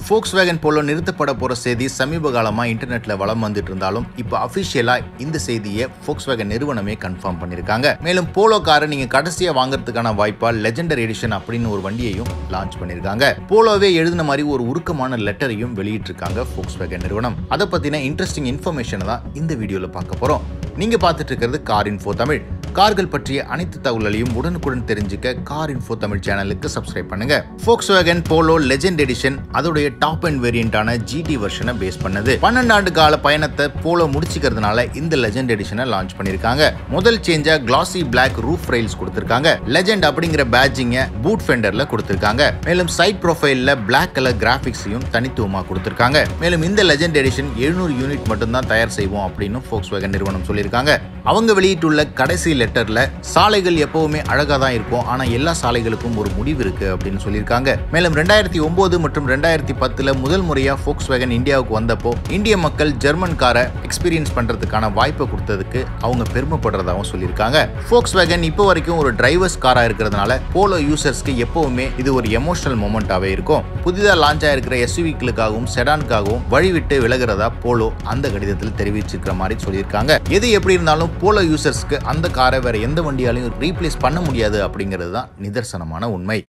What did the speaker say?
ஃபோக்ஸ் Volkswagen polo நிறுத்தப்பட போற செய்தி சமீப காலமா இன்டர்நெட்ல வலம் வந்துட்டு இருந்தாலும் இப்போ அபிஷியலா இந்த செய்தியை ஃபோக்ஸ் வேகன் நிறுவனமே கன்ஃபார்ம் பண்ணிருக்காங்க மேலும் போலோ காரை நீங்க கடைசியா வாங்குறதுக்கான வாய்ப்பா லெஜெண்டர் எடிஷன் அப்படின்னு ஒரு வண்டியையும் லான்ச் பண்ணிருக்காங்க போலோவே எழுதின மாதிரி ஒரு உருக்கமான லெட்டரையும் வெளியிட்டிருக்காங்க ஃபோக்ஸ் வேகன் நிறுவனம் அதை பத்தின இன்ட்ரெஸ்டிங் இன்ஃபர்மேஷனை தான் இந்த வீடியோல பார்க்க போறோம் நீங்க பார்த்துட்டு இருக்கிறது கார் இன்ஃபோ தமிழ் கார்கள் பற்றிய அனைத்து தகவல்களையும் உடனுக்குடன் தெரிஞ்சுக்க கார் இன்ஃபோ தமிழ் சேனலுக்கு சப்ஸ்கிரைப் பண்ணுங்க Volkswagen Polo legend edition அதோடைய டாப் அண்ட் வேரியண்டான ஜிடி வெர்ஷனை பேஸ் பண்ணது பன்னெண்டு ஆண்டு கால பயணத்தை போலோ முடிச்சுக்கிறதுனால இந்த லெஜெண்ட் எடிஷனை லான்ச் பண்ணிருக்காங்க முதல் சேஞ்சா கிளாசி பிளாக் ரூஃப் ரெயில்ஸ் கொடுத்திருக்காங்க லெஜெண்ட் அப்படிங்கிற பேட்ஜிங்க பூட் ஃபெண்டர்ல கொடுத்திருக்காங்க மேலும் சைட் ப்ரொஃபைல்ல பிளாக் கலர் கிராபிக்ஸையும் தனித்துவமா கொடுத்திருக்காங்க மேலும் இந்த லெஜெண்ட் எடிஷன் 700 யூனிட் மட்டும் தான் தயார் செய்வோம் அப்படின்னு ஃபோக்ஸ் வேகன் நிறுவனம் சொல்லியிருக்காங்க அவங்க வெளியிட்டுள்ள கடைசி லெட்டர்ல சாலைகள் எப்பவுமே அழகா தான் இருக்கும் ஆனா எல்லா சாலைகளுக்கும் ஒரு முடிவு இருக்கு அப்படின்னு சொல்லியிருக்காங்க மேலும் ரெண்டாயிரத்தி ஒன்பது மற்றும் ரெண்டாயிரத்தி பத்துல முதல் முறையா ஃபோக்ஸ் வேகன் இந்தியாவுக்கு வந்தப்போ இந்திய மக்கள் ஜெர்மன் காரை எக்ஸ்பீரியன்ஸ் பண்றதுக்கான வாய்ப்பை கொடுத்ததுக்கு அவங்க பெருமைப்படுறதாகவும் சொல்லியிருக்காங்க ஃபோக்ஸ் வேகன் இப்போ வரைக்கும் ஒரு டிரைவர்ஸ் காரா இருக்கிறதுனால போலோ யூசர்ஸ்க்கு எப்பவுமே இது ஒரு எமோஷனல் மூமெண்டாவே இருக்கும் புதிதாக லான்ச் ஆயிருக்கிற எஸ்யூவிக்களுக்காகவும் செடானுக்காகவும் வழிவிட்டு விலகிறதா போலோ அந்த கடிதத்தில் தெரிவிச்சிருக்கிற மாதிரி சொல்லியிருக்காங்க எது எப்படி இருந்தாலும் போலோ யூசர்ஸ்க்கு அந்த காரை வேற எந்த வண்டியாலையும் ரீப்ளேஸ் பண்ண முடியாது அப்படிங்கிறது தான் நிதர்சனமான உண்மை